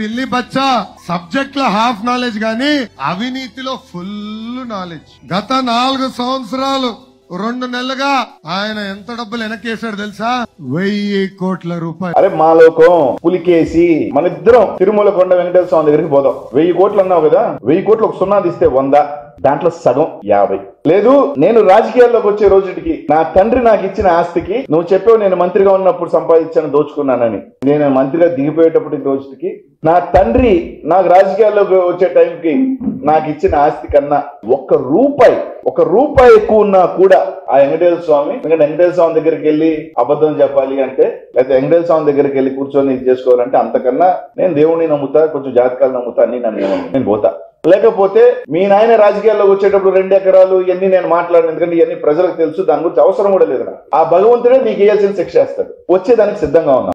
Silly బచ్చా subject లో half knowledge గాని అవినీతిలో ఫుల్ నాలెడ్జ్ గత నాలుగు సంవత్సరాలు రెండు నెలలుగా ఆయన ఎంత డబ్బులు వెనకేసాడు తెలుసా వెయ్యి కోట్ల రూపాయలు అరే మా లోకం పులికేసి మన ఇద్దరం తిరుమల కొండ వెంకటేశ్వర స్వామి దగ్గరికి పోదాం వెయ్యి కోట్లు అన్నావు కదా వెయ్యి కోట్లు ఒక సున్నా తీస్తే వంద దాంట్లో సగం యాభై లేదు నేను రాజకీయాల్లోకి వచ్చే రోజుకి నా తండ్రి నాకు ఇచ్చిన ఆస్తికి నువ్వు చెప్పావు నేను మంత్రిగా ఉన్నప్పుడు సంపాదించాను దోచుకున్నానని నేను మంత్రిగా దిగిపోయేటప్పటి రోజుకి నా తండ్రి నాకు రాజకీయాల్లోకి వచ్చే టైంకి నాకు ఇచ్చిన ఆస్తి కన్నా ఒక్క రూపాయి ఒక రూపాయి ఎక్కువ ఉన్నా కూడా ఆ వెంకటేశ్వర స్వామి ఎందుకంటే వెంకటేశ్వర స్వామి దగ్గరికి వెళ్ళి అబద్ధం చెప్పాలి అంటే లేకపోతే వెంకటేశ్వర స్వామి దగ్గరికి వెళ్ళి కూర్చొని ఇది చేసుకోవాలంటే అంతకన్నా నేను దేవుడిని నమ్ముతా కొంచెం జాతకాలు నమ్ముతా అన్ని నమ్మి నేను పోతా లేకపోతే మీ నాయన రాజకీయాల్లోకి వచ్చేటప్పుడు రెండు ఎకరాలు ఇవన్నీ నేను మాట్లాడిన ఎందుకంటే ఇవన్నీ ప్రజలకు తెలుసు దాని గురించి అవసరం కూడా లేదు నాకు. ఆ భగవంతుడే నీకు వేయాల్సిన శిక్ష వేస్తాడు వచ్చేదానికి సిద్ధంగా ఉన్నా